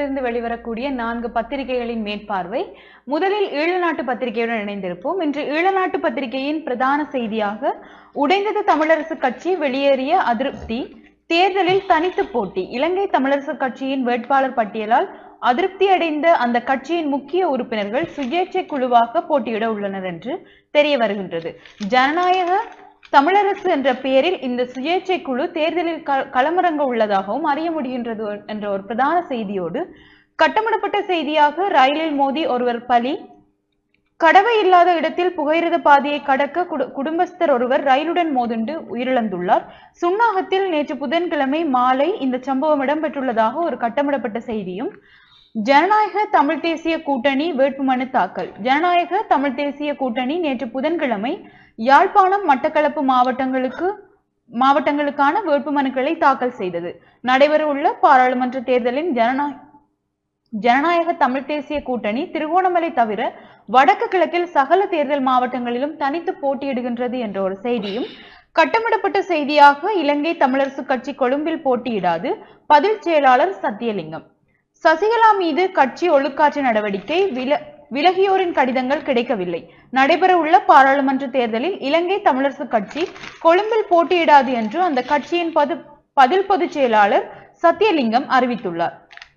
நாளிதழிலிருந்து வெளிவரக்கூடிய நான்கு பத்திரிகைகளின் மேற்பார்வை முதலில் ஈழநாட்டு பத்திரிகையுடன் இணைந்திருப்போம் இன்று ஈழநாட்டு பத்திரிகையின் பிரதான செய்தியாக உடைந்தது தமிழரசு கட்சி வெளியேறிய அதிருப்தி தேர்தலில் தனித்து போட்டி இலங்கை தமிழரசு கட்சியின் வேட்பாளர் பட்டியலால் அதிருப்தி அடைந்த அந்த கட்சியின் முக்கிய உறுப்பினர்கள் சுயேட்சை குழுவாக போட்டியிட உள்ளனர் என்று தெரிய வருகின்றது ஜனநாயக தமிழரசு என்ற பெயரில் இந்த சுயேட்சை குழு தேர்தலில் க- களமிறங்க உள்ளதாகவும் அறிய முடிகின்றது என்ற ஒரு பிரதான செய்தியோடு கட்டமிடப்பட்ட செய்தியாக ரயிலில் மோதி ஒருவர் பலி கடவை இல்லாத இடத்தில் புகையிரத பாதையை கடக்க குடு- குடும்பஸ்தர் ஒருவர் ரயிலுடன் மோதுண்டு உயிரிழந்துள்ளார் சுன்னாகத்தில் நேற்று புதன்கிழமை மாலை இந்த சம்பவம் இடம்பெற்றுள்ளதாக ஒரு கட்டமிடப்பட்ட செய்தியும் ஜனநாயக தமிழ் தேசிய கூட்டணி வேட்புமனு தாக்கல் ஜனநாயக தமிழ் தேசிய கூட்டணி நேற்று புதன்கிழமை யாழ்ப்பாணம் மட்டக்களப்பு மாவட்டங்களுக்கு மாவட்டங்களுக்கான வேட்புமனுக்களை தாக்கல் செய்தது நடைபெறவுள்ள பாராளுமன்ற தேர்தலின் ஜனநாயக ஜனநாயக தமிழ் தேசிய கூட்டணி திருகோணமலை தவிர வடக்கு கிழக்கில் சகல தேர்தல் மாவட்டங்களிலும் தனித்து போட்டியிடுகின்றது என்ற ஒரு செய்தியும் கட்டமிடப்பட்ட செய்தியாக இலங்கை தமிழரசு கட்சி கொழும்பில் போட்டியிடாது பதில் செயலாளர் சத்தியலிங்கம் சசிகலா மீது கட்சி ஒழுக்காற்று நடவடிக்கை வில விலகியோரின் கடிதங்கள் கிடைக்கவில்லை நடைபெறவுள்ள பாராளுமன்ற தேர்தலில் இலங்கை தமிழரசு கட்சி கொழும்பில் போட்டியிடாது என்று அந்த கட்சியின் பது பதில் பொதுச் செயலாளர் சத்தியலிங்கம் அறிவித்துள்ளார்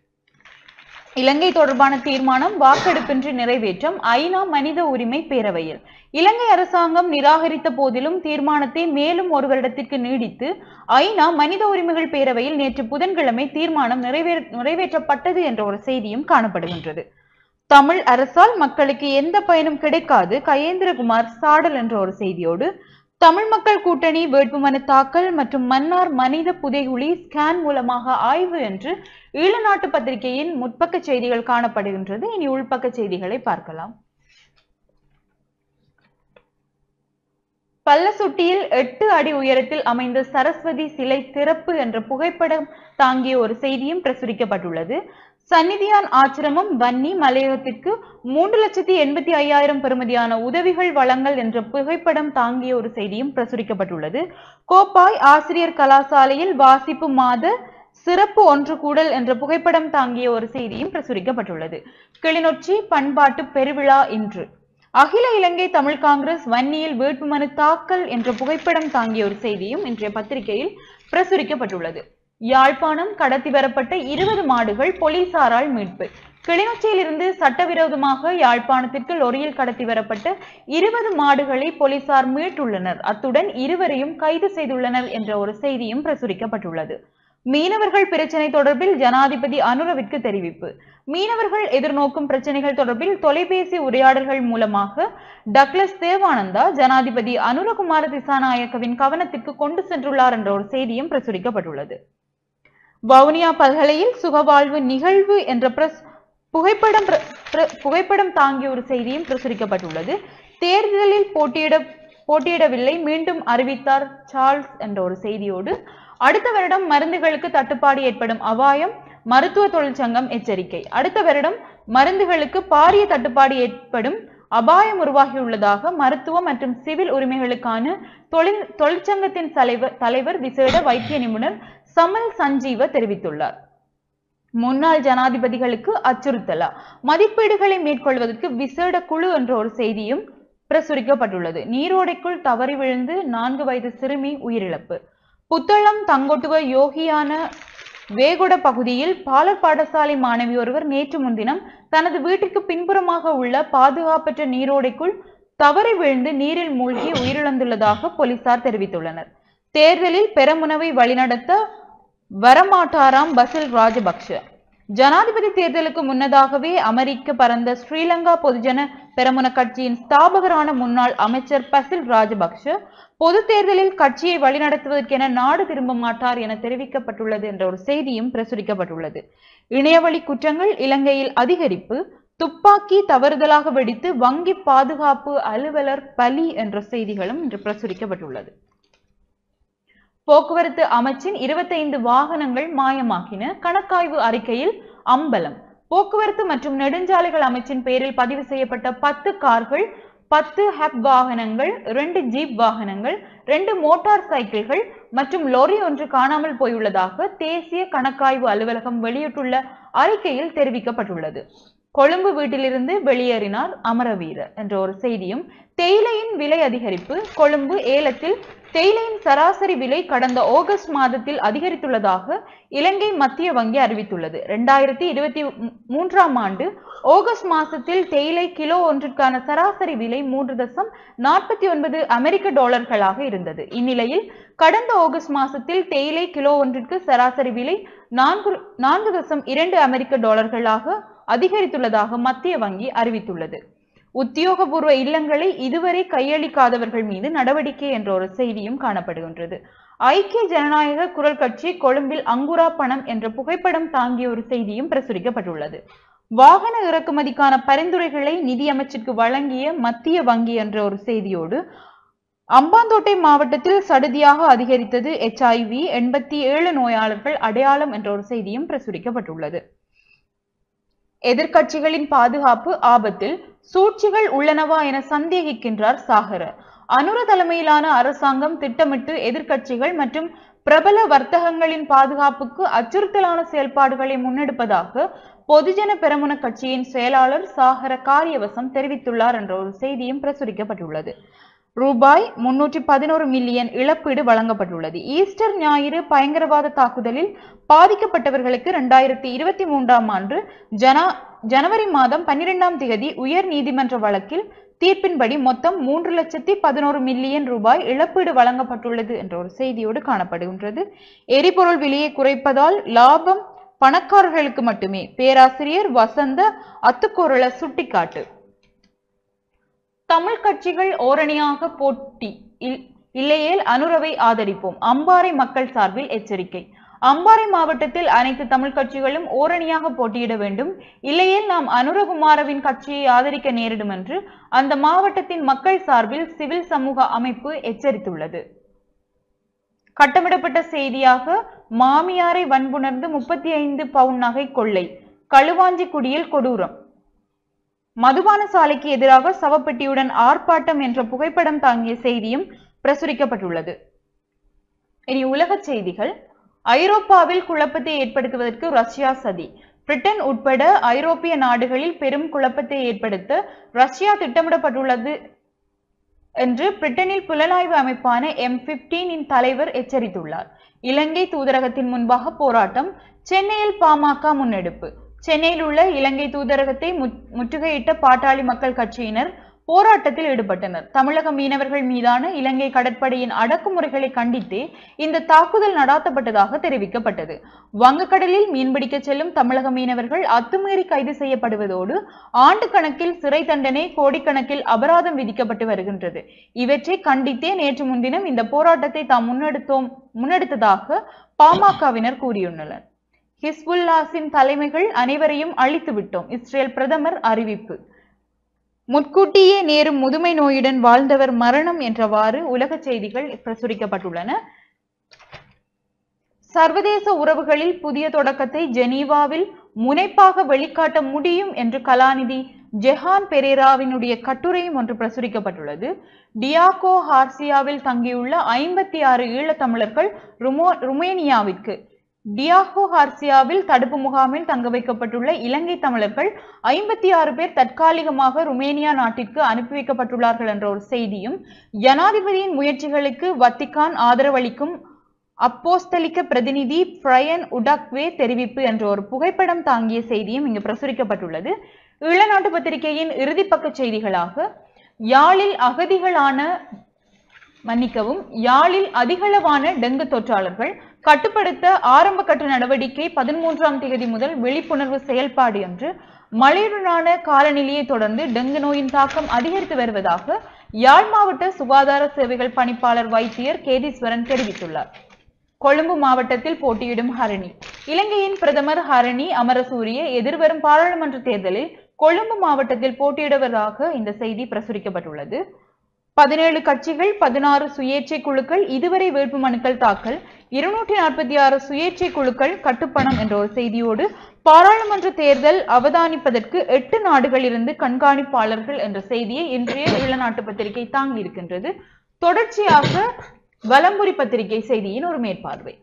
இலங்கை தொடர்பான தீர்மானம் வாக்கெடுப்பின்றி நிறைவேற்றம் ஐநா மனித உரிமை பேரவையில் இலங்கை அரசாங்கம் நிராகரித்த போதிலும் தீர்மானத்தை மேலும் ஒரு வருடத்திற்கு நீடித்து ஐநா மனித உரிமைகள் பேரவையில் நேற்று புதன்கிழமை தீர்மானம் நிறைவே நிறைவேற்றப்பட்டது என்ற ஒரு செய்தியும் காணப்படுகின்றது தமிழ் அரசால் மக்களுக்கு எந்த பயனும் கிடைக்காது கயேந்திரகுமார் சாடல் என்ற ஒரு செய்தியோடு தமிழ் மக்கள் கூட்டணி வேட்புமனு தாக்கல் மற்றும் மன்னார் மனித புதைகுழி ஸ்கேன் மூலமாக ஆய்வு என்று ஈழநாட்டு பத்திரிகையின் முற்பக்க செய்திகள் காணப்படுகின்றது இனி உள்பக்க செய்திகளை பார்க்கலாம் பல்லசுட்டியில் எட்டு அடி உயரத்தில் அமைந்த சரஸ்வதி சிலை திறப்பு என்ற புகைப்படம் தாங்கிய ஒரு செய்தியும் பிரசுரிக்கப்பட்டுள்ளது சந்நிதியான் ஆச்சிரமம் வன்னி மலையகத்திற்கு மூன்று லட்சத்தி எண்பத்தி ஐயாயிரம் பெறுமதியான உதவிகள் வழங்கல் என்ற புகைப்படம் தாங்கிய ஒரு செய்தியும் பிரசுரிக்கப்பட்டுள்ளது கோப்பாய் ஆசிரியர் கலாசாலையில் வாசிப்பு மாத சிறப்பு ஒன்று கூடல் என்ற புகைப்படம் தாங்கிய ஒரு செய்தியும் பிரசுரிக்கப்பட்டுள்ளது கிளிநொச்சி பண்பாட்டு பெருவிழா இன்று அகில இலங்கை தமிழ் காங்கிரஸ் வன்னியில் வேட்புமனு தாக்கல் என்ற புகைப்படம் தாங்கிய ஒரு செய்தியும் இன்றைய பத்திரிகையில் பிரசுரிக்கப்பட்டுள்ளது யாழ்ப்பாணம் கடத்தி வரப்பட்ட இருபது மாடுகள் போலீசாரால் மீட்பு கிளிநொச்சியிலிருந்து சட்டவிரோதமாக யாழ்ப்பாணத்திற்கு லொரியில் கடத்தி வரப்பட்ட இருபது மாடுகளை போலீசார் மீட்டுள்ளனர் அத்துடன் இருவரையும் கைது செய்துள்ளனர் என்ற ஒரு செய்தியும் பிரசுரிக்கப்பட்டுள்ளது மீனவர்கள் பிரச்சினை தொடர்பில் ஜனாதிபதி அனுரவிற்கு தெரிவிப்பு மீனவர்கள் எதிர்நோக்கும் பிரச்சனைகள் தொடர்பில் தொலைபேசி உரையாடல்கள் மூலமாக டக்ளஸ் தேவானந்தா ஜனாதிபதி அனுரகுமார திசாநாயக்கவின் கவனத்திற்கு கொண்டு சென்றுள்ளார் என்ற ஒரு செய்தியும் பிரசுரிக்கப்பட்டுள்ளது வவுனியா பல்கலையில் சுகவாழ்வு நிகழ்வு என்ற பிரஸ் புகைப்படம் பிர- பிர- புகைப்படம் தாங்கிய ஒரு செய்தியும் பிரசுரிக்கப்பட்டுள்ளது தேர்தலில் போட்டியிட போட்டியிடவில்லை மீண்டும் அறிவித்தார் சார்ல்ஸ் என்ற ஒரு செய்தியோடு அடுத்த வருடம் மருந்துகளுக்கு தட்டுப்பாடு ஏற்படும் அபாயம் மருத்துவ தொழிற்சங்கம் எச்சரிக்கை அடுத்த வருடம் மருந்துகளுக்கு பாரிய தட்டுப்பாடு ஏற்படும் அபாயம் உருவாகியுள்ளதாக மருத்துவ மற்றும் சிவில் உரிமைகளுக்கான தொழில் தொழிற்சங்கத்தின் தலைவர் தலைவர் விசேட வைத்திய நிபுணர் சமல் சஞ்சீவ தெரிவித்துள்ளார் முன்னாள் ஜனாதிபதிகளுக்கு அச்சுறுத்தலா மதிப்பீடுகளை மேற்கொள்வதற்கு விசேட குழு என்ற ஒரு செய்தியும் பிரசுரிக்கப்பட்டுள்ளது நீரோடைக்குள் தவறி விழுந்து நான்கு வயது சிறுமி உயிரிழப்பு புத்தளம் தங்கொட்டுவ யோகியான வேகுட பகுதியில் பாலர் பாடசாலை மாணவி ஒருவர் நேற்று முன்தினம் தனது வீட்டிற்கு பின்புறமாக உள்ள பாதுகாப்பற்ற நீரோடைக்குள் தவறி விழுந்து நீரில் மூழ்கி உயிரிழந்துள்ளதாக போலீசார் தெரிவித்துள்ளனர் தேர்தலில் பெரமுனவை வழிநடத்த வரமாட்டாராம் பசில் ராஜபக்ஷ ஜனாதிபதி தேர்தலுக்கு முன்னதாகவே அமெரிக்க பறந்த ஸ்ரீலங்கா பொதுஜன பெரமுன கட்சியின் ஸ்தாபகரான முன்னாள் அமைச்சர் பசில் ராஜபக்ஷ பொது தேர்தலில் கட்சியை வழிநடத்துவதற்கென நாடு திரும்ப மாட்டார் என தெரிவிக்கப்பட்டுள்ளது என்ற ஒரு செய்தியும் பிரசுரிக்கப்பட்டுள்ளது இணையவழி குற்றங்கள் இலங்கையில் அதிகரிப்பு துப்பாக்கி தவறுதலாக வெடித்து வங்கி பாதுகாப்பு அலுவலர் பலி என்ற செய்திகளும் இன்று பிரசுரிக்கப்பட்டுள்ளது போக்குவரத்து அமைச்சின் இருபத்தைந்து வாகனங்கள் மாயமாகின கணக்காய்வு அறிக்கையில் அம்பலம் போக்குவரத்து மற்றும் நெடுஞ்சாலைகள் அமைச்சின் பேரில் பதிவு செய்யப்பட்ட பத்து கார்கள் பத்து ஹப் வாகனங்கள் இரண்டு ஜீப் வாகனங்கள் ரெண்டு மோட்டார் சைக்கிள்கள் மற்றும் லொரி ஒன்று காணாமல் போயுள்ளதாக தேசிய கணக்காய்வு அலுவலகம் வெளியிட்டுள்ள அறிக்கையில் தெரிவிக்கப்பட்டுள்ளது கொழும்பு வீட்டிலிருந்து வெளியேறினார் அமரவீர என்ற ஒரு செய்தியும் தேயிலையின் விலை அதிகரிப்பு கொழும்பு ஏலத்தில் தேயிலையின் சராசரி விலை கடந்த ஆகஸ்ட் மாதத்தில் அதிகரித்துள்ளதாக இலங்கை மத்திய வங்கி அறிவித்துள்ளது இரண்டாயிரத்தி இருபத்தி மூன்றாம் ஆண்டு ஆகஸ்ட் மாதத்தில் தேயிலை கிலோ ஒன்றிற்கான சராசரி விலை மூன்று தசம் நாற்பத்தி ஒன்பது அமெரிக்க டாலர்களாக இருந்தது இந்நிலையில் கடந்த ஆகஸ்ட் மாதத்தில் தேயிலை கிலோ ஒன்றிற்கு சராசரி விலை நான்கு நான்கு தசம் இரண்டு அமெரிக்க டாலர்களாக அதிகரித்துள்ளதாக மத்திய வங்கி அறிவித்துள்ளது உத்தியோகபூர்வ இல்லங்களை இதுவரை கையளிக்காதவர்கள் மீது நடவடிக்கை என்ற ஒரு செய்தியும் காணப்படுகின்றது ஐக்கிய ஜனநாயக குரல் கட்சி கொழும்பில் அங்குரா பணம் என்ற புகைப்படம் தாங்கிய ஒரு செய்தியும் பிரசுரிக்கப்பட்டுள்ளது வாகன இறக்குமதிக்கான பரிந்துரைகளை நிதியமைச்சிற்கு வழங்கிய மத்திய வங்கி என்ற ஒரு செய்தியோடு அம்பாந்தோட்டை மாவட்டத்தில் சடுதியாக அதிகரித்தது எச்ஐவி எண்பத்தி ஏழு நோயாளர்கள் அடையாளம் என்ற ஒரு செய்தியும் பிரசுரிக்கப்பட்டுள்ளது எதிர்க்கட்சிகளின் பாதுகாப்பு ஆபத்தில் சூழ்ச்சிகள் உள்ளனவா என சந்தேகிக்கின்றார் சாகர அனுர தலைமையிலான அரசாங்கம் திட்டமிட்டு எதிர்க்கட்சிகள் மற்றும் பிரபல வர்த்தகங்களின் பாதுகாப்புக்கு அச்சுறுத்தலான செயல்பாடுகளை முன்னெடுப்பதாக பொதுஜன பெரமுன கட்சியின் செயலாளர் சாகர காரியவசம் தெரிவித்துள்ளார் என்ற ஒரு செய்தியும் பிரசுரிக்கப்பட்டுள்ளது ரூபாய் முன்னூற்றி பதினோரு மில்லியன் இழப்பீடு வழங்கப்பட்டுள்ளது ஈஸ்டர் ஞாயிறு பயங்கரவாத தாக்குதலில் பாதிக்கப்பட்டவர்களுக்கு இரண்டாயிரத்தி இருபத்தி மூன்றாம் ஆண்டு ஜனா ஜனவரி மாதம் பன்னிரெண்டாம் திகதி உயர் நீதிமன்ற வழக்கில் தீர்ப்பின்படி மொத்தம் மூன்று லட்சத்தி பதினோரு மில்லியன் ரூபாய் இழப்பீடு வழங்கப்பட்டுள்ளது என்ற ஒரு செய்தியோடு காணப்படுகின்றது எரிபொருள் விலையை குறைப்பதால் லாபம் பணக்காரர்களுக்கு மட்டுமே பேராசிரியர் வசந்த அத்துக்கோரள சுட்டிக்காட்டு தமிழ் கட்சிகள் ஓரணியாக போட்டி இல்- இல்லையேல் அனுரவை ஆதரிப்போம் அம்பாறை மக்கள் சார்பில் எச்சரிக்கை அம்பாறை மாவட்டத்தில் அனைத்து தமிழ் கட்சிகளும் ஓரணியாக போட்டியிட வேண்டும் இல்லையேல் நாம் அனுரகுமாரவின் கட்சியை ஆதரிக்க நேரிடும் என்று அந்த மாவட்டத்தின் மக்கள் சார்பில் சிவில் சமூக அமைப்பு எச்சரித்துள்ளது கட்டமிடப்பட்ட செய்தியாக மாமியாரை வன்புணர்ந்து முப்பத்தி ஐந்து பவுன் நகை கொள்ளை களுவாஞ்சிக்குடியில் கொடூரம் மதுபான சாலைக்கு எதிராக சவப்பெட்டியுடன் ஆர்ப்பாட்டம் என்ற புகைப்படம் தாங்கிய செய்தியும் பிரசுரிக்கப்பட்டுள்ளது இனி உலகச் செய்திகள் ஐரோப்பாவில் குழப்பத்தை ஏற்படுத்துவதற்கு ரஷ்யா சதி பிரிட்டன் உட்பட ஐரோப்பிய நாடுகளில் பெரும் குழப்பத்தை ஏற்படுத்த ரஷ்யா திட்டமிடப்பட்டுள்ளது என்று பிரிட்டனில் புலனாய்வு அமைப்பான எம் இன் தலைவர் எச்சரித்துள்ளார் இலங்கை தூதரகத்தின் முன்பாக போராட்டம் சென்னையில் பாமக முன்னெடுப்பு சென்னையில் உள்ள இலங்கை தூதரகத்தை முற்- முற்றுகையிட்ட பாட்டாளி மக்கள் கட்சியினர் போராட்டத்தில் ஈடுபட்டனர் தமிழக மீனவர்கள் மீதான இலங்கை கடற்படையின் அடக்குமுறைகளை கண்டித்தே இந்த தாக்குதல் நடாத்தப்பட்டதாக தெரிவிக்கப்பட்டது வங்கக்கடலில் மீன்பிடிக்க செல்லும் தமிழக மீனவர்கள் அத்துமீறி கைது செய்யப்படுவதோடு ஆண்டு கணக்கில் சிறை தண்டனை கோடிக்கணக்கில் அபராதம் விதிக்கப்பட்டு வருகின்றது இவற்றை கண்டித்தே நேற்று முன்தினம் இந்த போராட்டத்தை தாம் முன்னெடுத்தோம் முன்னெடுத்ததாக பாமகவினர் கூறியுள்ளனர் ஹிஸ்புல்லாஸின் தலைமைகள் அனைவரையும் அழித்து விட்டோம் இஸ்ரேல் பிரதமர் அறிவிப்பு முன்கூட்டியே நேரும் முதுமை நோயுடன் வாழ்ந்தவர் மரணம் என்றவாறு உலக செய்திகள் பிரசுரிக்கப்பட்டுள்ளன சர்வதேச உறவுகளில் புதிய தொடக்கத்தை ஜெனீவாவில் முனைப்பாக வெளிக்காட்ட முடியும் என்று கலாநிதி ஜெஹான் பெரேராவினுடைய கட்டுரையும் ஒன்று பிரசுரிக்கப்பட்டுள்ளது டியாகோ ஹார்சியாவில் தங்கியுள்ள ஐம்பத்தி ஆறு ஈழத்தமிழர்கள் ருமோ ருமேனியாவிற்கு டியாகோ ஹார்சியாவில் தடுப்பு முகாமில் தங்க வைக்கப்பட்டுள்ள இலங்கை தமிழர்கள் ஐம்பத்தி ஆறு பேர் தற்காலிகமாக ருமேனியா நாட்டிற்கு அனுப்பி வைக்கப்பட்டுள்ளார்கள் என்ற ஒரு செய்தியும் ஜனாதிபதியின் முயற்சிகளுக்கு வத்திக்கான் ஆதரவளிக்கும் அப்போஸ்தலிக்க பிரதிநிதி பிரயன் உடாக்வே தெரிவிப்பு என்ற ஒரு புகைப்படம் தாங்கிய செய்தியும் இங்கு பிரசுரிக்கப்பட்டுள்ளது ஈழநாட்டு பத்திரிகையின் இறுதிப்பக்க செய்திகளாக யாழில் அகதிகளான மன்னிக்கவும் யாழில் அதிகளவான டெங்கு தொற்றாளர்கள் கட்டுப்படுத்த ஆரம்ப கட்ட நடவடிக்கை பதிமூன்றாம் தேதி முதல் விழிப்புணர்வு செயல்பாடு என்று மழையுடனான காலநிலையை தொடர்ந்து டெங்கு நோயின் தாக்கம் அதிகரித்து வருவதாக யாழ் மாவட்ட சுகாதார சேவைகள் பணிப்பாளர் வைத்தியர் கேதீஸ்வரன் தெரிவித்துள்ளார் கொழும்பு மாவட்டத்தில் போட்டியிடும் ஹரணி இலங்கையின் பிரதமர் ஹரணி அமரசூரிய எதிர்வரும் பாராளுமன்ற தேர்தலில் கொழும்பு மாவட்டத்தில் போட்டியிடுவதாக இந்த செய்தி பிரசுரிக்கப்பட்டுள்ளது பதினேழு கட்சிகள் பதினாறு சுயேட்சை குழுக்கள் இதுவரை வேட்புமனுக்கள் தாக்கல் இருநூற்றி நாற்பத்தி ஆறு சுயேட்சை குழுக்கள் கட்டுப்பணம் என்ற ஒரு செய்தியோடு பாராளுமன்ற தேர்தல் அவதானிப்பதற்கு எட்டு நாடுகளிலிருந்து கண்காணிப்பாளர்கள் என்ற செய்தியை இன்றைய ஈழநாட்டு பத்திரிகை தாங்கி இருக்கின்றது தொடர்ச்சியாக வலம்புரி பத்திரிகை செய்தியின் ஒரு மேற்பார்வை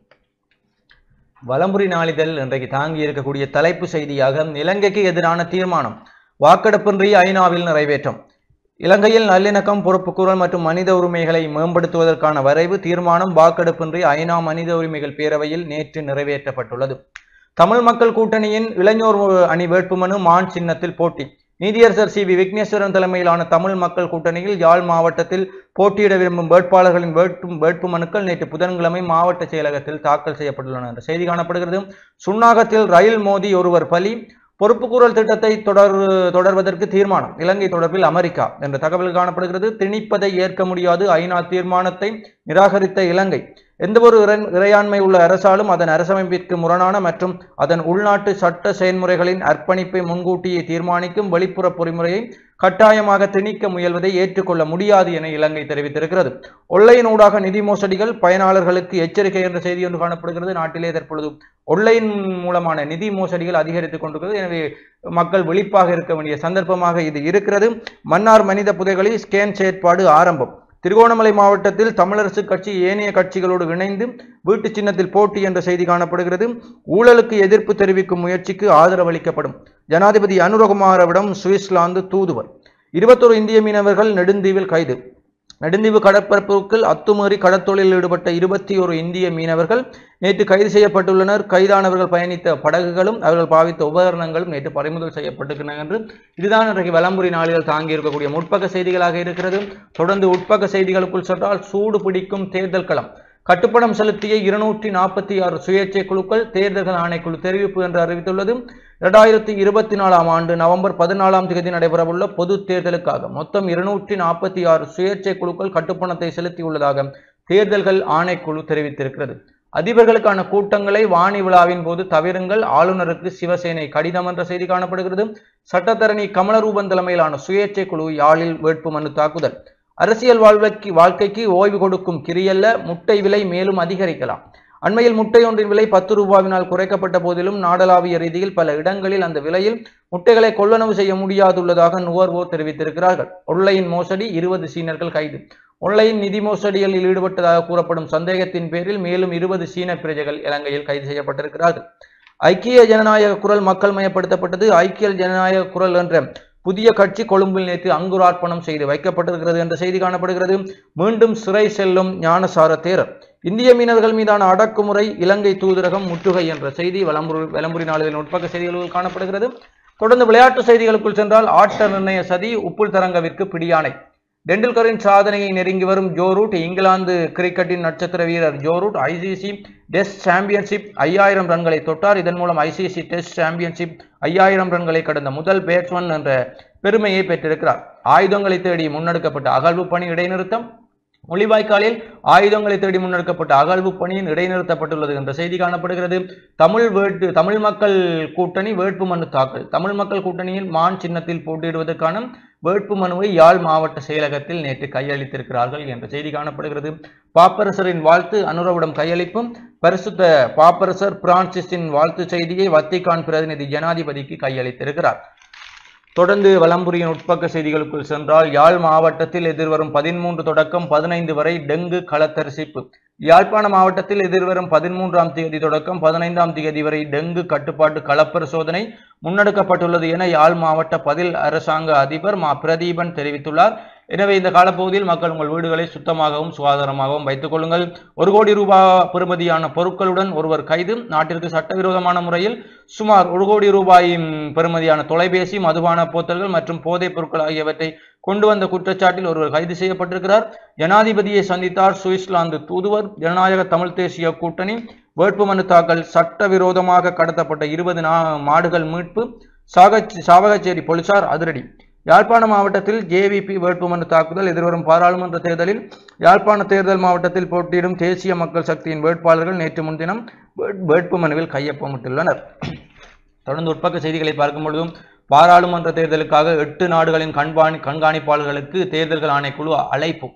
வலம்புரி நாளிதழ் இன்றைக்கு தாங்கி இருக்கக்கூடிய தலைப்பு செய்தியாக இலங்கைக்கு எதிரான தீர்மானம் வாக்கெடுப்பின்றி ஐநாவில் நிறைவேற்றம் இலங்கையில் நல்லிணக்கம் பொறுப்புக்கூறல் மற்றும் மனித உரிமைகளை மேம்படுத்துவதற்கான வரைவு தீர்மானம் வாக்கெடுப்பின்றி ஐநா மனித உரிமைகள் பேரவையில் நேற்று நிறைவேற்றப்பட்டுள்ளது தமிழ் மக்கள் கூட்டணியின் இளைஞர் அணி வேட்புமனு மான் சின்னத்தில் போட்டி நீதியரசர் சி வி விக்னேஸ்வரன் தலைமையிலான தமிழ் மக்கள் கூட்டணியில் யாழ் மாவட்டத்தில் போட்டியிட விரும்பும் வேட்பாளர்களின் வேட்பு வேட்புமனுக்கள் நேற்று புதன்கிழமை மாவட்ட செயலகத்தில் தாக்கல் செய்யப்பட்டுள்ளன என்ற செய்தி காணப்படுகிறது சுன்னாகத்தில் ரயில் மோதி ஒருவர் பலி பொறுப்புக்கூறல் திட்டத்தை தொடர் தொடர்வதற்கு தீர்மானம் இலங்கை தொடர்பில் அமெரிக்கா என்ற தகவல் காணப்படுகிறது திணிப்பதை ஏற்க முடியாது ஐநா தீர்மானத்தை நிராகரித்த இலங்கை எந்தவொரு இறை- இறையாண்மை உள்ள அரசாலும் அதன் அரசமைப்பிற்கு முரணான மற்றும் அதன் உள்நாட்டு சட்ட செயல்முறைகளின் அர்ப்பணிப்பை முன்கூட்டியே தீர்மானிக்கும் வெளிப்புற பொறிமுறையை கட்டாயமாக திணிக்க முயல்வதை ஏற்றுக்கொள்ள முடியாது என இலங்கை தெரிவித்திருக்கிறது ஒன்லைன் ஊடாக நிதி மோசடிகள் பயனாளர்களுக்கு எச்சரிக்கை என்ற செய்தி ஒன்று காணப்படுகிறது நாட்டிலே தற்பொழுது ஒன்லைன் மூலமான நிதி மோசடிகள் அதிகரித்துக் கொண்டிருக்கிறது எனவே மக்கள் விழிப்பாக இருக்க வேண்டிய சந்தர்ப்பமாக இது இருக்கிறது மன்னார் மனித புதைகளில் ஸ்கேன் செயற்பாடு ஆரம்பம் திருகோணமலை மாவட்டத்தில் தமிழரசு கட்சி ஏனைய கட்சிகளோடு இணைந்து வீட்டு சின்னத்தில் போட்டி என்ற செய்தி காணப்படுகிறது ஊழலுக்கு எதிர்ப்பு தெரிவிக்கும் முயற்சிக்கு ஆதரவு அளிக்கப்படும் ஜனாதிபதி அனுரகுமாரவிடம் சுவிட்சர்லாந்து தூதுவர் இருபத்தொரு இந்திய மீனவர்கள் நெடுந்தீவில் கைது நெடுந்தீவு கடற்பரப்புக்குள் அத்துமீறி கடத்தொழிலில் ஈடுபட்ட இருபத்தி ஒரு இந்திய மீனவர்கள் நேற்று கைது செய்யப்பட்டுள்ளனர் கைதானவர்கள் பயணித்த படகுகளும் அவர்கள் பாவித்த உபகரணங்களும் நேற்று பறிமுதல் செய்யப்பட்டிருக்கின்றன என்று இதுதான் இன்றைக்கு வலம்புரி நாளிதழ் தாங்கி இருக்கக்கூடிய முற்பக்க செய்திகளாக இருக்கிறது தொடர்ந்து உட்பக்க செய்திகளுக்குள் சென்றால் சூடு பிடிக்கும் தேர்தல் களம் கட்டுப்பணம் செலுத்திய இருநூற்றி நாற்பத்தி ஆறு சுயேட்சை குழுக்கள் தேர்தல்கள் ஆணைக்குழு தெரிவிப்பு என்று அறிவித்துள்ளது இரண்டாயிரத்தி இருபத்தி நாலாம் ஆண்டு நவம்பர் பதினாலாம் தேதி நடைபெறவுள்ள பொது தேர்தலுக்காக மொத்தம் இருநூற்றி நாற்பத்தி ஆறு சுயேட்சை குழுக்கள் கட்டுப்பணத்தை செலுத்தியுள்ளதாக தேர்தல்கள் ஆணைக்குழு தெரிவித்திருக்கிறது அதிபர்களுக்கான கூட்டங்களை வாணி விழாவின் போது தவிருங்கள் ஆளுநருக்கு சிவசேனை கடிதம் என்ற செய்தி காணப்படுகிறது சட்டத்தரணி கமலரூபன் தலைமையிலான சுயேட்சை குழு யாழில் வேட்புமனு தாக்குதல் அரசியல் வாழ்க்கைக்கு வாழ்க்கைக்கு ஓய்வு கொடுக்கும் கிரியல்ல முட்டை விலை மேலும் அதிகரிக்கலாம் அண்மையில் முட்டை ஒன்றின் விலை பத்து ரூபாவினால் குறைக்கப்பட்ட போதிலும் நாடளாவிய ரீதியில் பல இடங்களில் அந்த விலையில் முட்டைகளை கொள்ளளவு செய்ய முடியாதுள்ளதாக நுகர்வோர் தெரிவித்திருக்கிறார்கள் ஒன்லைன் மோசடி இருபது சீனர்கள் கைது ஒன்லைன் நிதி மோசடிகளில் ஈடுபட்டதாக கூறப்படும் சந்தேகத்தின் பேரில் மேலும் இருபது சீன பிரஜைகள் இலங்கையில் கைது செய்யப்பட்டிருக்கிறார்கள் ஐக்கிய ஜனநாயக குரல் மக்கள் மயப்படுத்தப்பட்டது ஐக்கிய ஜனநாயக குரல் என்ற புதிய கட்சி கொழும்பில் நேற்று அங்குரார்ப்பணம் செய்து வைக்கப்பட்டிருக்கிறது என்ற செய்தி காணப்படுகிறது மீண்டும் சிறை செல்லும் ஞானசார தேரர் இந்திய மீனவர்கள் மீதான அடக்குமுறை இலங்கை தூதரகம் முற்றுகை என்ற செய்தி வலம்புரி வலம்புரி நாளிதழின் உட்பக்க செய்திகளில் காணப்படுகிறது தொடர்ந்து விளையாட்டு செய்திகளுக்குள் சென்றால் ஆட்ட நிர்ணய சதி உப்புல் தரங்கவிற்கு பிடியானை டெண்டுல்கரின் சாதனையை நெருங்கி வரும் ஜோ ரூட் இங்கிலாந்து கிரிக்கெட்டின் நட்சத்திர வீரர் Joe Root ICC test championship ஐயாயிரம் ரன்களை தொட்டார் இதன் மூலம் ஐசிசி டெஸ்ட் சாம்பியன்ஷிப் ஐயாயிரம் ரன்களை கடந்த முதல் பேட்ஸ்மேன் என்ற பெருமையை பெற்றிருக்கிறார் ஆயுதங்களை தேடி முன்னெடுக்கப்பட்ட அகழ்வு பணி இடைநிறுத்தம் முள்ளிவாய்க்காலில் ஆயுதங்களை தேடி முன்னெடுக்கப்பட்ட அகழ்வு பணியின் இடைநிறுத்தப்பட்டுள்ளது என்ற செய்தி காணப்படுகிறது தமிழ் வேட்டு தமிழ் மக்கள் கூட்டணி வேட்புமனு தாக்கல் தமிழ் மக்கள் கூட்டணியில் மான் சின்னத்தில் போட்டியிடுவதற்கான வேட்புமனுவை யாழ் மாவட்ட செயலகத்தில் நேற்று கையளித்திருக்கிறார்கள் என்ற செய்தி காணப்படுகிறது பாப்பரசரின் வாழ்த்து அனுரவிடம் கையளிப்பும் பரிசுத்த பாப்பரசர் பிரான்சிஸின் வாழ்த்து செய்தியை வத்திகான் பிரதிநிதி ஜனாதிபதிக்கு கையளித்திருக்கிறார் தொடர்ந்து வலம்புரியின் உட்பக்க செய்திகளுக்குள் சென்றால் யாழ் மாவட்டத்தில் எதிர்வரும் பதிமூன்று தொடக்கம் பதினைந்து வரை டெங்கு களத்தரிசிப்பு யாழ்ப்பாண மாவட்டத்தில் எதிர்வரும் பதிமூன்றாம் தேதி தொடக்கம் பதினைந்தாம் தேதி வரை டெங்கு கட்டுப்பாட்டு களப்பரிசோதனை முன்னெடுக்கப்பட்டுள்ளது என யாழ் மாவட்ட பதில் அரசாங்க அதிபர் மா பிரதீபன் தெரிவித்துள்ளார் எனவே இந்த காலப்பகுதியில் மக்கள் உங்கள் வீடுகளை சுத்தமாகவும் சுகாதாரமாகவும் வைத்துக் கொள்ளுங்கள் ஒரு கோடி ரூபாய் பெறுமதியான பொருட்களுடன் ஒருவர் கைது நாட்டிற்கு சட்டவிரோதமான முறையில் சுமார் ஒரு கோடி ரூபாயின் பெறுமதியான தொலைபேசி மதுபான போத்தல்கள் மற்றும் போதைப் பொருட்கள் ஆகியவற்றை கொண்டு வந்த குற்றச்சாட்டில் ஒருவர் கைது செய்யப்பட்டிருக்கிறார் ஜனாதிபதியை சந்தித்தார் சுவிட்சர்லாந்து தூதுவர் ஜனநாயக தமிழ் தேசிய கூட்டணி வேட்புமனு தாக்கல் சட்டவிரோதமாக கடத்தப்பட்ட இருபது மாடுகள் மீட்பு சாகச் சாவகச்சேரி போலீசார் அதிரடி யாழ்ப்பாண மாவட்டத்தில் ஜேவிபி வேட்புமனு தாக்குதல் எதிர்வரும் பாராளுமன்ற தேர்தலில் யாழ்ப்பாண தேர்தல் மாவட்டத்தில் போட்டியிடும் தேசிய மக்கள் சக்தியின் வேட்பாளர்கள் நேற்று முன்தினம் வேட்- வேட்புமனுவில் கையொப்பமிட்டுள்ளனர் தொடர்ந்து உட்பக்க செய்திகளை பார்க்கும் பொழுதும் பாராளுமன்ற தேர்தலுக்காக எட்டு நாடுகளின் கண்காணி கண்காணிப்பாளர்களுக்கு தேர்தல்கள் ஆணைக்குழு அழைப்பு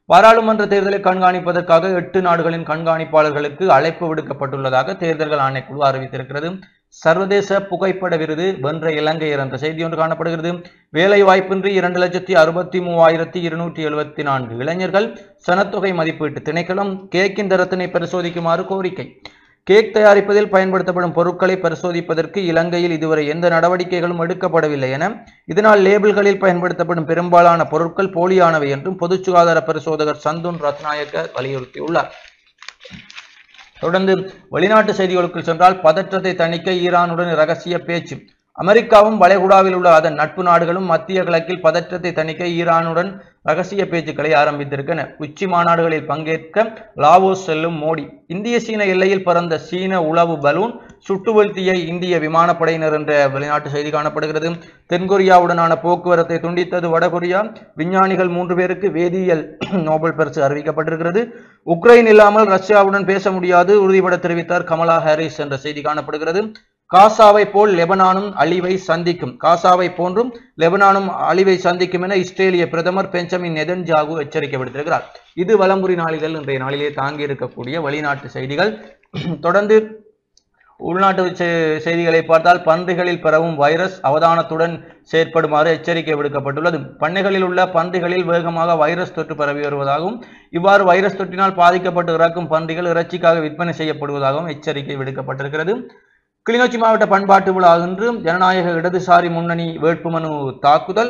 பாராளுமன்ற தேர்தலை கண்காணிப்பதற்காக எட்டு நாடுகளின் கண்காணிப்பாளர்களுக்கு அழைப்பு விடுக்கப்பட்டுள்ளதாக தேர்தல்கள் ஆணைக்குழு அறிவித்திருக்கிறது சர்வதேச புகைப்பட விருது வென்ற இலங்கையர் என்ற செய்தி ஒன்று காணப்படுகிறது வேலை வாய்ப்பின்றி இரண்டு லட்சத்தி அறுபத்தி மூவாயிரத்தி இருநூற்றி எழுபத்தி நான்கு இளைஞர்கள் சனத்தொகை மதிப்பீட்டு திணைக்களம் கேக்கின் தரத்தினை பரிசோதிக்குமாறு கோரிக்கை கேக் தயாரிப்பதில் பயன்படுத்தப்படும் பொருட்களை பரிசோதிப்பதற்கு இலங்கையில் இதுவரை எந்த நடவடிக்கைகளும் எடுக்கப்படவில்லை என இதனால் லேபிள்களில் பயன்படுத்தப்படும் பெரும்பாலான பொருட்கள் போலியானவை என்றும் பொது சுகாதார பரிசோதகர் சந்துன் ரத்நாயக்க வலியுறுத்தியுள்ளார் தொடர்ந்து வெளிநாட்டு செய்திகளுக்குள் சென்றால் பதற்றத்தை தணிக்க ஈரானுடன் ரகசிய பேச்சு அமெரிக்காவும் வளைகுடாவில் உள்ள அதன் நட்பு நாடுகளும் மத்திய கிழக்கில் பதற்றத்தை தணிக்க ஈரானுடன் ரகசிய பேச்சுக்களை ஆரம்பித்திருக்கின்றன உச்சி மாநாடுகளில் பங்கேற்க லாவோஸ் செல்லும் மோடி இந்திய சீன எல்லையில் பறந்த சீன உளவு பலூன் சுட்டு வீழ்த்திய இந்திய விமானப்படையினர் என்ற வெளிநாட்டு செய்தி காணப்படுகிறது தென்கொரியாவுடனான போக்குவரத்தை துண்டித்தது வடகொரியா விஞ்ஞானிகள் மூன்று பேருக்கு வேதியியல் நோபல் பரிசு அறிவிக்கப்பட்டிருக்கிறது உக்ரைன் இல்லாமல் ரஷ்யாவுடன் பேச முடியாது உறுதிபட தெரிவித்தார் கமலா ஹாரிஸ் என்ற செய்தி காணப்படுகிறது காசாவை போல் லெபனானும் அழிவை சந்திக்கும் காசாவை போன்றும் லெபனானும் அழிவை சந்திக்கும் என இஸ்ரேலிய பிரதமர் பெஞ்சமின் நெதன்ஜாகு எச்சரிக்கை விடுத்திருக்கிறார் இது வலம்புரி நாளிதழ் இன்றைய நாளிலே தாங்கி இருக்கக்கூடிய வெளிநாட்டு செய்திகள் தொடர்ந்து உள்நாட்டு செ- செய்திகளை பார்த்தால் பன்றிகளில் பரவும் வைரஸ் அவதானத்துடன் செயற்படுமாறு எச்சரிக்கை விடுக்கப்பட்டுள்ளது பண்ணைகளில் உள்ள பன்றிகளில் வேகமாக வைரஸ் தொற்று பரவி வருவதாகவும் இவ்வாறு வைரஸ் தொற்றினால் பாதிக்கப்பட்டு இறக்கும் பன்றிகள் இறைச்சிக்காக விற்பனை செய்யப்படுவதாகவும் எச்சரிக்கை விடுக்கப்பட்டிருக்கிறது கிளிநொச்சி மாவட்ட பண்பாட்டு விழா இன்று ஜனநாயக இடதுசாரி முன்னணி வேட்புமனு தாக்குதல்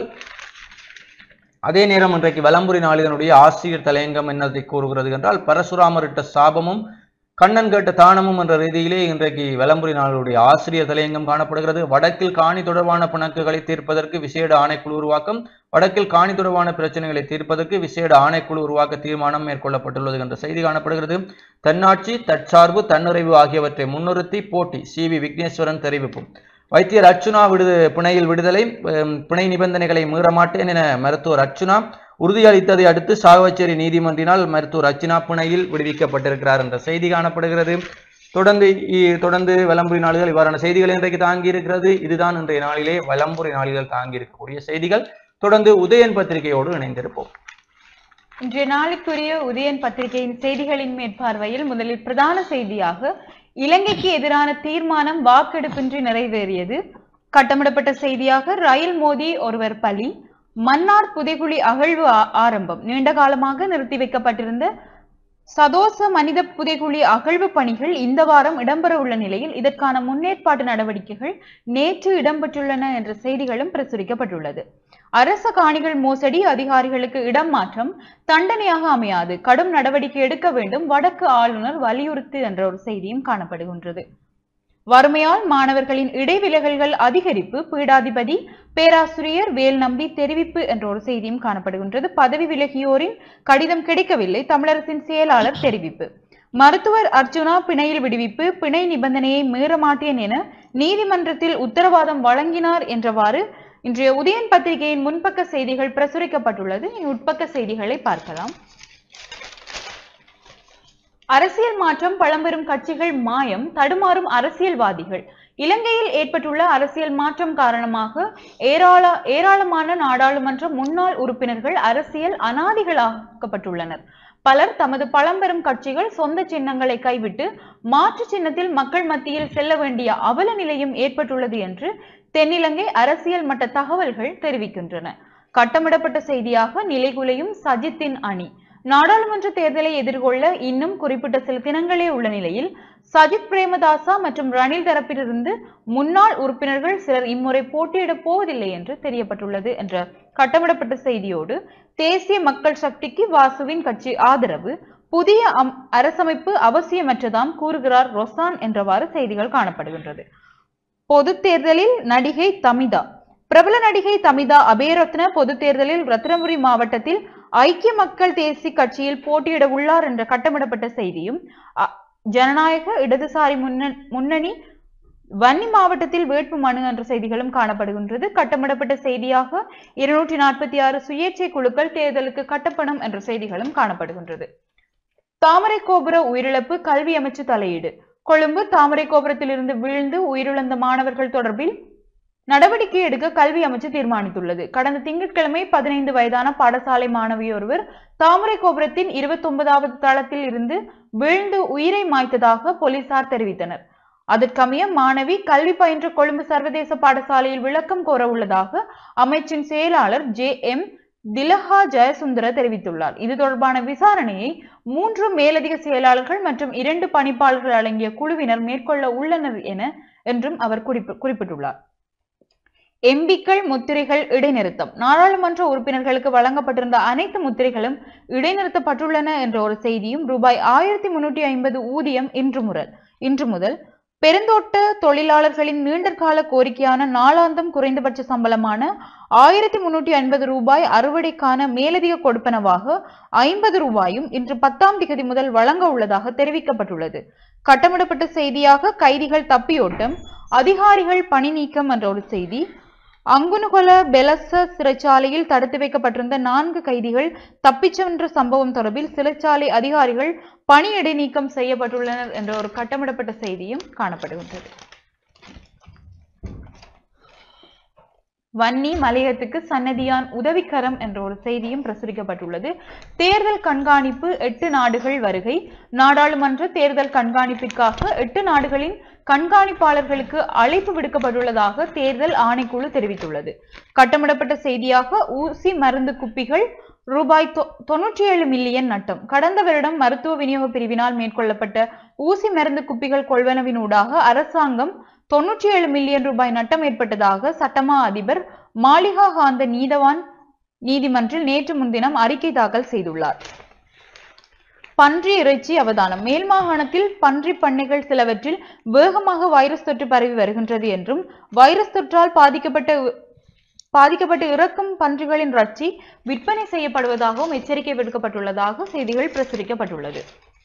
அதே நேரம் இன்றைக்கு வலம்புரி நாளிதனுடைய ஆசிரியர் தலையங்கம் என்னதை கூறுகிறது என்றால் பரசுராமரிட்ட சாபமும் கண்ணன் கேட்ட தானமும் என்ற ரீதியிலே இன்றைக்கு வலம்புரி நாளுடைய ஆசிரியர் தலையங்கம் காணப்படுகிறது வடக்கில் காணி தொடர்பான பிணக்குகளை தீர்ப்பதற்கு விசேட ஆணைக்குழு உருவாக்கம் வடக்கில் காணி தொடர்பான பிரச்சனைகளை தீர்ப்பதற்கு விசேட ஆணைக்குழு உருவாக்க தீர்மானம் மேற்கொள்ளப்பட்டுள்ளது என்ற செய்தி காணப்படுகிறது தன்னாட்சி தற்சார்பு தன்னிறைவு ஆகியவற்றை முன்னிறுத்தி போட்டி சி வி விக்னேஸ்வரன் தெரிவிப்பு வைத்தியர் அர்ச்சுனா விடுது பிணையில் விடுதலை அம், பிணை நிபந்தனைகளை மீற மாட்டேன் என மருத்துவர் அர்ச்சுனா உறுதியளித்ததை அடுத்து சாவச்சேரி நீதிமன்றினால் மருத்துவர் அர்ச்சுனா பிணையில் விடுவிக்கப்பட்டிருக்கிறார் என்ற செய்தி காணப்படுகிறது தொடர்ந்து இ- தொடர்ந்து வலம்புரி நாளிதழ் இவ்வாறான செய்திகள் இன்றைக்கு தாங்கி இருக்கிறது இதுதான் இன்றைய நாளிலே வலம்புரி நாளிதழ் தாங்கி இருக்கக்கூடிய செய்திகள் தொடர்ந்து உதயன் பத்திரிகையோடு இணைந்திருப்போம் இன்றைய நாளுக்குரிய உதயன் பத்திரிகையின் செய்திகளின் மேற்பார்வையில் முதலில் பிரதான செய்தியாக இலங்கைக்கு எதிரான தீர்மானம் வாக்கெடுப்பின்றி நிறைவேறியது கட்டமிடப்பட்ட செய்தியாக ரயில் மோதி ஒருவர் பலி மன்னார் புதைகுழி அகழ்வு ஆ- ஆரம்பம் நீண்ட காலமாக நிறுத்தி வைக்கப்பட்டிருந்த சதோச மனித புதைகுழி அகழ்வு பணிகள் இந்த வாரம் இடம்பெற உள்ள நிலையில் இதற்கான முன்னேற்பாட்டு நடவடிக்கைகள் நேற்று இடம்பெற்றுள்ளன என்ற செய்திகளும் பிரசுரிக்கப்பட்டுள்ளது அரச காணிகள் மோசடி அதிகாரிகளுக்கு இடம் மாற்றம் தண்டனையாக அமையாது கடும் நடவடிக்கை எடுக்க வேண்டும் வடக்கு ஆளுநர் வலியுறுத்து என்ற ஒரு செய்தியும் காணப்படுகின்றது வறுமையால் மாணவர்களின் இடைவிலகல்கள் அதிகரிப்பு பீடாதிபதி பேராசிரியர் வேல் நம்பி தெரிவிப்பு என்ற ஒரு செய்தியும் காணப்படுகின்றது பதவி விலகியோரின் கடிதம் கிடைக்கவில்லை தமிழரசின் செயலாளர் தெரிவிப்பு மருத்துவர் அர்ஜுனா பிணையில் விடுவிப்பு பிணை நிபந்தனையை மீற மாட்டேன் என நீதிமன்றத்தில் உத்தரவாதம் வழங்கினார் என்றவாறு இன்றைய உதயன் பத்திரிகையின் முன்பக்க செய்திகள் பிரசுரிக்கப்பட்டுள்ளது இனி உட்பக்க செய்திகளை பார்க்கலாம் அரசியல் மாற்றம் பழம்பெரும் கட்சிகள் மாயம் தடுமாறும் அரசியல்வாதிகள் இலங்கையில் ஏற்பட்டுள்ள அரசியல் மாற்றம் காரணமாக ஏராள ஏராளமான நாடாளுமன்ற முன்னாள் உறுப்பினர்கள் அரசியல் அனாதிகளாக்கப்பட்டுள்ளனர் பலர் தமது பழம்பெரும் கட்சிகள் சொந்த சின்னங்களை கைவிட்டு மாற்று சின்னத்தில் மக்கள் மத்தியில் செல்ல வேண்டிய அவல நிலையும் ஏற்பட்டுள்ளது என்று தென்னிலங்கை அரசியல் மட்ட தகவல்கள் தெரிவிக்கின்றன கட்டமிடப்பட்ட செய்தியாக நிலைகுலையும் சஜித்தின் அணி நாடாளுமன்ற தேர்தலை எதிர்கொள்ள இன்னும் குறிப்பிட்ட சில தினங்களே உள்ள நிலையில் சஜித் பிரேமதாசா மற்றும் ரணில் தரப்பிலிருந்து முன்னாள் உறுப்பினர்கள் சிலர் இம்முறை போட்டியிடப் போவதில்லை என்று தெரியப்பட்டுள்ளது என்ற கட்டமிடப்பட்ட செய்தியோடு தேசிய மக்கள் சக்திக்கு வாசுவின் கட்சி ஆதரவு புதிய அம்- அரசமைப்பு அவசியமற்றதாம் கூறுகிறார் ரொசான் என்றவாறு செய்திகள் காணப்படுகின்றது பொது தேர்தலில் நடிகை தமிதா பிரபல நடிகை தமிதா அபேரத்ன பொது தேர்தலில் ரத்தினபுரி மாவட்டத்தில் ஐக்கிய மக்கள் தேசிய கட்சியில் போட்டியிட உள்ளார் என்ற கட்டமிடப்பட்ட செய்தியும் அ- ஜனநாயக இடதுசாரி முன்ன- முன்னணி வன்னி மாவட்டத்தில் வேட்பு மனு என்ற செய்திகளும் காணப்படுகின்றது கட்டமிடப்பட்ட செய்தியாக இருநூற்றி நாற்பத்தி ஆறு சுயேட்சை குழுக்கள் தேர்தலுக்கு கட்டப்படும் என்ற செய்திகளும் காணப்படுகின்றது தாமரை கோபுர உயிரிழப்பு கல்வி அமைச்சு தலையீடு கொழும்பு தாமரை கோபுரத்திலிருந்து வீழ்ந்து உயிரிழந்த மாணவர்கள் தொடர்பில் நடவடிக்கை எடுக்க கல்வி அமைச்சு தீர்மானித்துள்ளது கடந்த திங்கட்கிழமை பதினைந்து வயதான பாடசாலை மாணவி ஒருவர் தாமரை கோபுரத்தின் இருபத்தி ஒன்பதாவது தளத்தில் இருந்து வீழ்ந்து உயிரை மாய்த்ததாக போலீசார் தெரிவித்தனர் அதற்கமைய மாணவி கல்வி பயின்ற கொழும்பு சர்வதேச பாடசாலையில் விளக்கம் கோர உள்ளதாக அமைச்சின் செயலாளர் ஜே எம் திலஹா ஜெயசுந்தர தெரிவித்துள்ளார் இது தொடர்பான விசாரணையை மூன்று மேலதிக செயலாளர்கள் மற்றும் இரண்டு பணிப்பாளர்கள் அடங்கிய குழுவினர் மேற்கொள்ள உள்ளனர் என என்றும் அவர் குறிப்பு குறிப்பிட்டுள்ளார் எம்பிக்கள் முத்திரைகள் இடைநிறுத்தம் நாடாளுமன்ற உறுப்பினர்களுக்கு வழங்கப்பட்டிருந்த அனைத்து முத்திரைகளும் இடைநிறுத்தப்பட்டுள்ளன என்ற ஒரு செய்தியும் ரூபாய் ஆயிரத்தி முன்னூற்றி ஐம்பது ஊதியம் இன்று முதல் இன்று முதல் பெருந்தோட்ட தொழிலாளர்களின் நீண்டகால கோரிக்கையான நாளாந்தம் குறைந்தபட்ச சம்பளமான ஆயிரத்தி முன்னூற்றி ஐம்பது ரூபாய் அறுவடைக்கான மேலதிக கொடுப்பனவாக ஐம்பது ரூபாயும் இன்று பத்தாம் திகதி முதல் வழங்க உள்ளதாக தெரிவிக்கப்பட்டுள்ளது கட்டமிடப்பட்ட செய்தியாக கைதிகள் தப்பியோட்டம் அதிகாரிகள் பணி நீக்கம் என்ற ஒரு செய்தி அங்குனுகொல பெலச சிறைச்சாலையில் தடுத்து வைக்கப்பட்டிருந்த நான்கு கைதிகள் தப்பிச் சென்ற சம்பவம் தொடர்பில் சிறைச்சாலை அதிகாரிகள் பணி இடைநீக்கம் செய்யப்பட்டுள்ளனர் என்ற ஒரு கட்டமிடப்பட்ட செய்தியும் காணப்படுகின்றது வன்னி மலையத்துக்கு சன்னதியான் உதவிக்கரம் என்ற ஒரு செய்தியும் பிரசுரிக்கப்பட்டுள்ளது தேர்தல் கண்காணிப்பு எட்டு நாடுகள் வருகை நாடாளுமன்ற தேர்தல் கண்காணிப்பிற்காக எட்டு நாடுகளின் கண்காணிப்பாளர்களுக்கு அழைப்பு விடுக்கப்பட்டுள்ளதாக தேர்தல் ஆணைக்குழு தெரிவித்துள்ளது கட்டமிடப்பட்ட செய்தியாக ஊசி மருந்து குப்பிகள் ரூபாய் தொ- தொன்னூற்றி ஏழு மில்லியன் நட்டம் கடந்த வருடம் மருத்துவ விநியோக பிரிவினால் மேற்கொள்ளப்பட்ட ஊசி மருந்து குப்பிகள் கொள்வனவினூடாக அரசாங்கம் தொன்னூற்றி ஏழு மில்லியன் ரூபாய் நட்டம் ஏற்பட்டதாக சட்டமா அதிபர் மாளிகா காந்த நீதவான் நீதிமன்றில் நேற்று முன்தினம் அறிக்கை தாக்கல் செய்துள்ளார் பன்றி இறைச்சி அவதானம் மேல் மாகாணத்தில் பன்றி பண்ணைகள் சிலவற்றில் வேகமாக வைரஸ் தொற்று பரவி வருகின்றது என்றும் வைரஸ் தொற்றால் பாதிக்கப்பட்ட பாதிக்கப்பட்டு இறக்கும் பன்றிகளின் இறைச்சி விற்பனை செய்யப்படுவதாகவும் எச்சரிக்கை விடுக்கப்பட்டுள்ளதாக செய்திகள் பிரசுரிக்கப்பட்டுள்ளது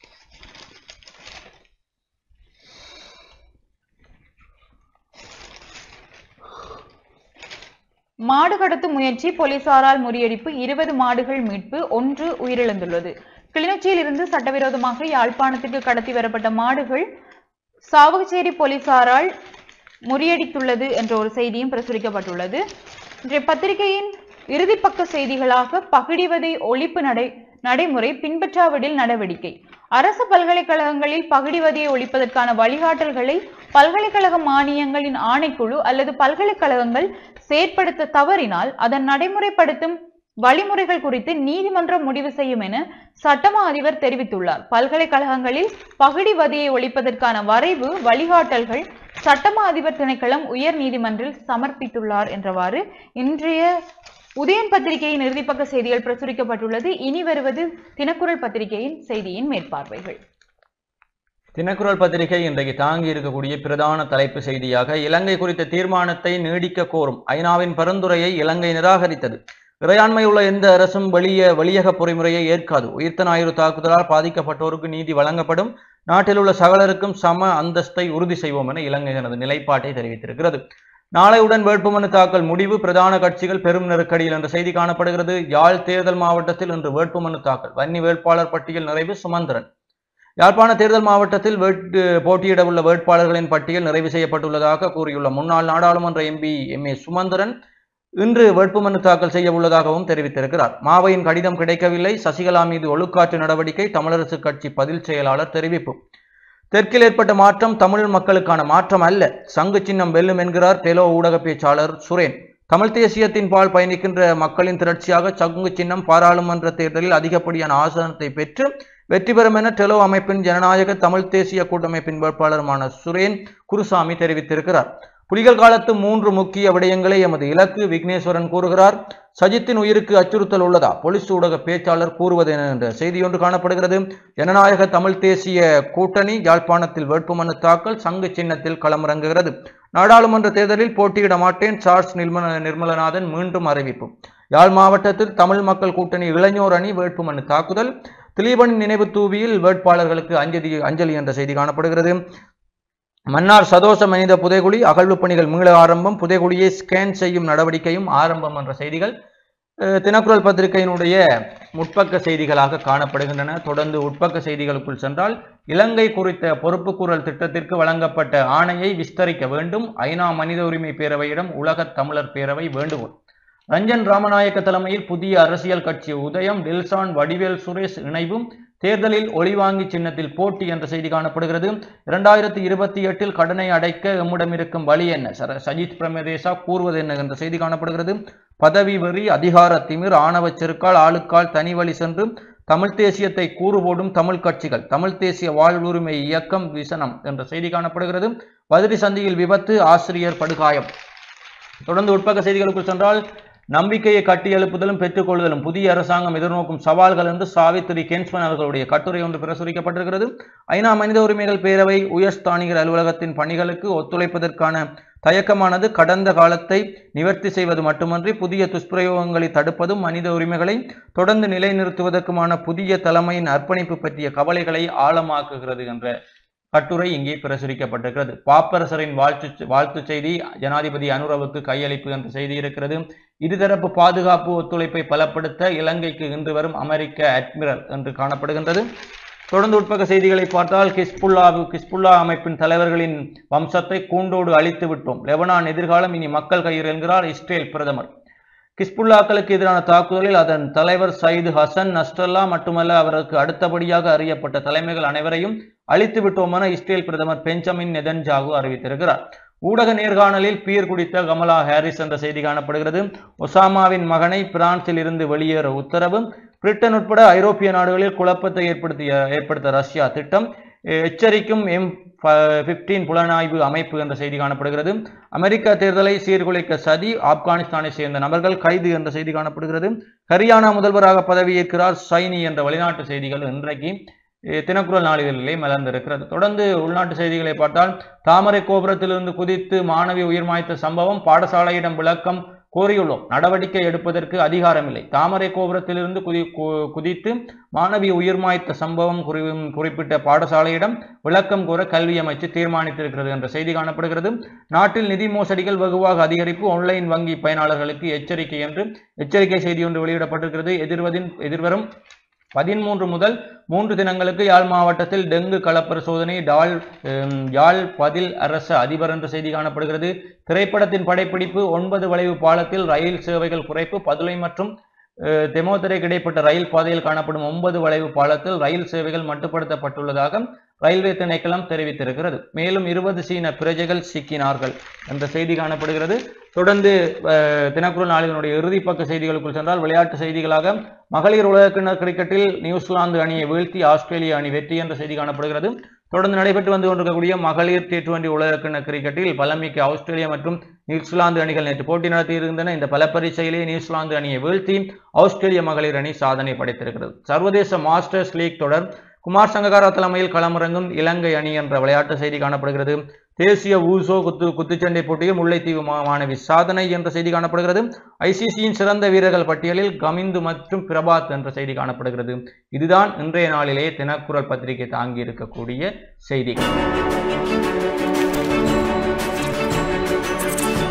மாடு கடத்தும் முயற்சி போலீசாரால் முறியடிப்பு இருபது மாடுகள் மீட்பு ஒன்று உயிரிழந்துள்ளது கிளிநொச்சியில் இருந்து சட்டவிரோதமாக யாழ்ப்பாணத்திற்கு கடத்தி வரப்பட்ட மாடுகள் சாவகச்சேரி போலீசாரால் முறியடித்துள்ளது என்ற ஒரு செய்தியும் பிரசுரிக்கப்பட்டுள்ளது இன்றைய பத்திரிகையின் இறுதிப்பக்க செய்திகளாக பகிடிவதை ஒழிப்பு நடை நடைமுறை பின்பற்றாவிடில் நடவடிக்கை அரசு பல்கலைக்கழகங்களில் பகிடிவதையை ஒழிப்பதற்கான வழிகாட்டல்களை பல்கலைக்கழக மானியங்களின் ஆணைக்குழு அல்லது பல்கலைக்கழகங்கள் செயற்படுத்த தவறினால் அதன் நடைமுறைப்படுத்தும் வழிமுறைகள் குறித்து நீதிமன்றம் முடிவு செய்யும் என சட்டமா அதிபர் தெரிவித்துள்ளார் பல்கலைக்கழகங்களில் பகிடிவதையை ஒழிப்பதற்கான வரைவு வழிகாட்டல்கள் சட்டமா அதிபர் திணைக்களம் உயர் நீதிமன்றில் சமர்ப்பித்துள்ளார் என்றவாறு இன்றைய உதயன் பத்திரிகையின் இறுதிப்பக்க செய்திகள் பிரசுரிக்கப்பட்டுள்ளது இனி வருவது தினக்குரல் பத்திரிகையின் செய்தியின் மேற்பார்வைகள் தினக்குரல் பத்திரிகை இன்றைக்கு தாங்கி இருக்கக்கூடிய பிரதான தலைப்பு செய்தியாக இலங்கை குறித்த தீர்மானத்தை நீடிக்க கோரும் ஐநாவின் பரிந்துரையை இலங்கை நிராகரித்தது இறையாண்மை உள்ள எந்த அரசும் வெளிய வெளியக பொறிமுறையை ஏற்காது உயிர்த்த ஞாயிறு தாக்குதலால் பாதிக்கப்பட்டோருக்கு நீதி வழங்கப்படும் நாட்டில் உள்ள சகலருக்கும் சம அந்தஸ்தை உறுதி செய்வோம் என இலங்கை தனது நிலைப்பாட்டை தெரிவித்திருக்கிறது நாளையுடன் வேட்புமனு தாக்கல் முடிவு பிரதான கட்சிகள் பெரும் நெருக்கடியில் என்ற செய்தி காணப்படுகிறது யாழ் தேர்தல் மாவட்டத்தில் இன்று வேட்புமனு தாக்கல் வன்னி வேட்பாளர் பட்டியல் நிறைவு சுமந்திரன் யாழ்ப்பாண தேர்தல் மாவட்டத்தில் வேட்பு போட்டியிட உள்ள வேட்பாளர்களின் பட்டியல் நிறைவு செய்யப்பட்டுள்ளதாக கூறியுள்ள முன்னாள் நாடாளுமன்ற எம்பி எம் ஏ சுமந்திரன் இன்று வேட்புமனு தாக்கல் செய்ய உள்ளதாகவும் தெரிவித்திருக்கிறார் மாவையின் கடிதம் கிடைக்கவில்லை சசிகலா மீது ஒழுக்காற்று நடவடிக்கை தமிழரசு கட்சி பதில் செயலாளர் தெரிவிப்பு தெற்கில் ஏற்பட்ட மாற்றம் தமிழ் மக்களுக்கான மாற்றம் அல்ல சங்கு சின்னம் வெல்லும் என்கிறார் டெலோ ஊடக பேச்சாளர் சுரேன் தமிழ் தேசியத்தின் பால் பயணிக்கின்ற மக்களின் திரட்சியாக சங்கு சின்னம் பாராளுமன்ற தேர்தலில் அதிகப்படியான ஆசனத்தை பெற்று வெற்றி பெறும் என டெலோ அமைப்பின் ஜனநாயக தமிழ் தேசிய கூட்டமைப்பின் வேட்பாளருமான சுரேன் குருசாமி தெரிவித்திருக்கிறார் புலிகள் காலத்து மூன்று முக்கிய விடயங்களை எமது இலக்கு விக்னேஸ்வரன் கூறுகிறார் சஜித்தின் உயிருக்கு அச்சுறுத்தல் உள்ளதா போலீஸ் ஊடக பேச்சாளர் கூறுவது என என்ற செய்தியொன்று காணப்படுகிறது ஜனநாயக தமிழ் தேசிய கூட்டணி யாழ்ப்பாணத்தில் வேட்புமனு தாக்கல் சங்கு சின்னத்தில் களமிறங்குகிறது நாடாளுமன்ற தேர்தலில் போட்டியிட மாட்டேன் சார்ஸ் நிர்மல நிர்மலநாதன் மீண்டும் அறிவிப்பு யாழ் மாவட்டத்தில் தமிழ் மக்கள் கூட்டணி இளைஞர் அணி வேட்புமனு தாக்குதல் திலீபனின் நினைவு தூவியில் வேட்பாளர்களுக்கு அஞ்சலி அஞ்சலி என்ற செய்தி காணப்படுகிறது மன்னார் சதோஷ மனித புதைகுழி அகழ்வு பணிகள் மீள ஆரம்பம் புதைகுழியை ஸ்கேன் செய்யும் நடவடிக்கையும் ஆரம்பம் என்ற செய்திகள் அஹ், தினக்குரல் பத்திரிகையினுடைய முற்பக்க செய்திகளாக காணப்படுகின்றன தொடர்ந்து உட்பக்க செய்திகளுக்குள் சென்றால் இலங்கை குறித்த பொறுப்புக்கூறல் திட்டத்திற்கு வழங்கப்பட்ட ஆணையை விஸ்தரிக்க வேண்டும் ஐநா மனித உரிமை பேரவையிடம் உலகத் தமிழர் பேரவை வேண்டுகோள் ரஞ்சன் ராமநாயக்க தலைமையில் புதிய அரசியல் கட்சி உதயம் டில்சான் வடிவேல் சுரேஷ் இணைவும் தேர்தலில் ஒளிவாங்கி சின்னத்தில் போட்டி என்ற செய்தி காணப்படுகிறது இரண்டாயிரத்தி இருபத்தி எட்டில் கடனை அடைக்க எம்மிடம் இருக்கும் வழி என்ன சர சஜித் பிரமதேசா கூறுவது என்ன என்ற செய்தி காணப்படுகிறது பதவி வெறி அதிகார திமிர் ஆணவ செருக்கால் ஆளுக்கால் தனி வழி சென்று தமிழ் தேசியத்தை கூறுபோடும் தமிழ் கட்சிகள் தமிழ் தேசிய வாழ்வுரிமை இயக்கம் விசனம் என்ற செய்தி காணப்படுகிறது பதிரி சந்தியில் விபத்து ஆசிரியர் படுகாயம் தொடர்ந்து உட்பக்க செய்திகளுக்கு சென்றால் நம்பிக்கையை கட்டியெழுப்புதலும் பெற்றுக்கொள்ளுதலும் புதிய அரசாங்கம் எதிர்நோக்கும் சவால்கள் என்று சாவித்திரி கென்ஸ்மன் அவர்களுடைய கட்டுரை ஒன்று பிரசுரிக்கப்பட்டிருக்கிறது ஐநா மனித உரிமைகள் பேரவை உயர்ஸ்தானிகர் அலுவலகத்தின் பணிகளுக்கு ஒத்துழைப்பதற்கான தயக்கமானது கடந்த காலத்தை நிவர்த்தி செய்வது மட்டுமன்றி புதிய துஷ்பிரயோகங்களை தடுப்பதும் மனித உரிமைகளை தொடர்ந்து நிலைநிறுத்துவதற்குமான புதிய தலைமையின் அர்ப்பணிப்பு பற்றிய கவலைகளை ஆழமாக்குகிறது என்ற கட்டுரை இங்கே பிரசுரிக்கப்பட்டிருக்கிறது பாப்பரசரின் வாழ்த்து வாழ்த்துச் செய்தி ஜனாதிபதி அனுரவுக்கு கையளிப்பு என்ற செய்தி இருக்கிறது இருதரப்பு பாதுகாப்பு ஒத்துழைப்பை பலப்படுத்த இலங்கைக்கு இன்று வரும் அமெரிக்க அட்மிரல் என்று காணப்படுகின்றது தொடர்ந்து உட்பக்க செய்திகளை பார்த்தால் கிஸ்புல்லாவு கிஸ்புல்லா அமைப்பின் தலைவர்களின் வம்சத்தை கூண்டோடு அழித்து விட்டோம் லெபனான் எதிர்காலம் இனி மக்கள் கையில் என்கிறார் இஸ்ரேல் பிரதமர் கிஸ்புல்லாக்களுக்கு எதிரான தாக்குதலில் அதன் தலைவர் சயிது ஹசன் நஸ்ரல்லா மட்டுமல்ல அவருக்கு அடுத்தபடியாக அறியப்பட்ட தலைமைகள் அனைவரையும் அழித்து விட்டோம் என இஸ்ரேல் பிரதமர் பெஞ்சமின் நெதன்ஜாகு அறிவித்திருக்கிறார் ஊடக நேர்காணலில் பீர் குடித்த கமலா ஹாரிஸ் என்ற செய்தி காணப்படுகிறது ஒசாமாவின் மகனை பிரான்சில் இருந்து வெளியேற உத்தரவு பிரிட்டன் உட்பட ஐரோப்பிய நாடுகளில் குழப்பத்தை ஏற்படுத்திய ஏற்படுத்த ரஷ்யா திட்டம் எச்சரிக்கும் எம் பிப்டீன் புலனாய்வு அமைப்பு என்ற செய்தி காணப்படுகிறது அமெரிக்க தேர்தலை சீர்குலைக்க சதி ஆப்கானிஸ்தானை சேர்ந்த நபர்கள் கைது என்ற செய்தி காணப்படுகிறது ஹரியானா முதல்வராக பதவியேற்கிறார் சைனி என்ற வெளிநாட்டு செய்திகள் இன்றைக்கு அஹ், தினக்குரல் நாளிதழிலே மலர்ந்திருக்கிறது தொடர்ந்து உள்நாட்டு செய்திகளை பார்த்தால் தாமரை கோபுரத்திலிருந்து குதித்து மாணவி உயிர் மாய்த்த சம்பவம் பாடசாலையிடம் விளக்கம் கோரியுள்ளோம் நடவடிக்கை எடுப்பதற்கு அதிகாரமில்லை தாமரை கோபுரத்திலிருந்து குதி கு- குதித்து மாணவி உயிர் மாய்த்த சம்பவம் குறி குறிப்பிட்ட பாடசாலையிடம் விளக்கம் கூற கல்வி அமைச்சு தீர்மானித்திருக்கிறது என்ற செய்தி காணப்படுகிறது நாட்டில் நிதி மோசடிகள் வெகுவாக அதிகரிப்பு ஆன்லைன் வங்கி பயனாளர்களுக்கு எச்சரிக்கை என்று எச்சரிக்கை செய்தி ஒன்று வெளியிடப்பட்டிருக்கிறது எதிர்வதின் எதிர்வரும் பதிமூன்று முதல் மூன்று தினங்களுக்கு யாழ் மாவட்டத்தில் டெங்கு களப்பரிசோதனை டால் ஹம், யாழ் பதில் அரச அதிபர் என்ற செய்தி காணப்படுகிறது திரைப்படத்தின் படைப்பிடிப்பு ஒன்பது வளைவு பாலத்தில் ரயில் சேவைகள் குறைப்பு பதுளை மற்றும் அஹ், தெமோதரைக்கு இடைப்பட்ட ரயில் பாதையில் காணப்படும் ஒன்பது வளைவு பாலத்தில் ரயில் சேவைகள் மட்டுப்படுத்தப்பட்டுள்ளதாக ரயில்வே திணைக்களம் தெரிவித்திருக்கிறது மேலும் இருபது சீன பிரஜைகள் சிக்கினார்கள் என்ற செய்தி காணப்படுகிறது தொடர்ந்து அஹ், தினக்குரல் நாளிதனுடைய இறுதிப்பக்க செய்திகளுக்குள் சென்றால் விளையாட்டு செய்திகளாக மகளிர் உலகக்கிணர் கிரிக்கெட்டில் நியூசிலாந்து அணியை வீழ்த்தி ஆஸ்திரேலிய அணி வெற்றி என்ற செய்தி காணப்படுகிறது தொடர்ந்து நடைபெற்று வந்து கொண்டிருக்கக்கூடிய மகளிர் டி டுவெண்டி உலகக்கிணர் கிரிக்கெட்டில் பலமிக்க ஆஸ்திரேலியா மற்றும் நியூசிலாந்து அணிகள் நேற்று போட்டி நடத்தியிருந்தன இந்த பல பரீட்சையிலே நியூசிலாந்து அணியை வீழ்த்தி ஆஸ்திரேலிய மகளிர் அணி சாதனை படைத்திருக்கிறது சர்வதேச மாஸ்டர்ஸ் லீக் தொடர் குமார் சங்ககாரா தலைமையில் களமிறங்கும் இலங்கை அணி என்ற விளையாட்டு செய்தி காணப்படுகிறது தேசிய ஊசோ குத்து குத்துச்சண்டை போட்டியில் முல்லைத்தீவு மா- மாணவி சாதனை என்ற செய்தி காணப்படுகிறது ஐசிசியின் சிறந்த வீரர்கள் பட்டியலில் கமிந்து மற்றும் பிரபாத் என்ற செய்தி காணப்படுகிறது இதுதான் இன்றைய நாளிலே தினக்குரல் பத்திரிகை தாங்கி இருக்கக்கூடிய செய்திகள்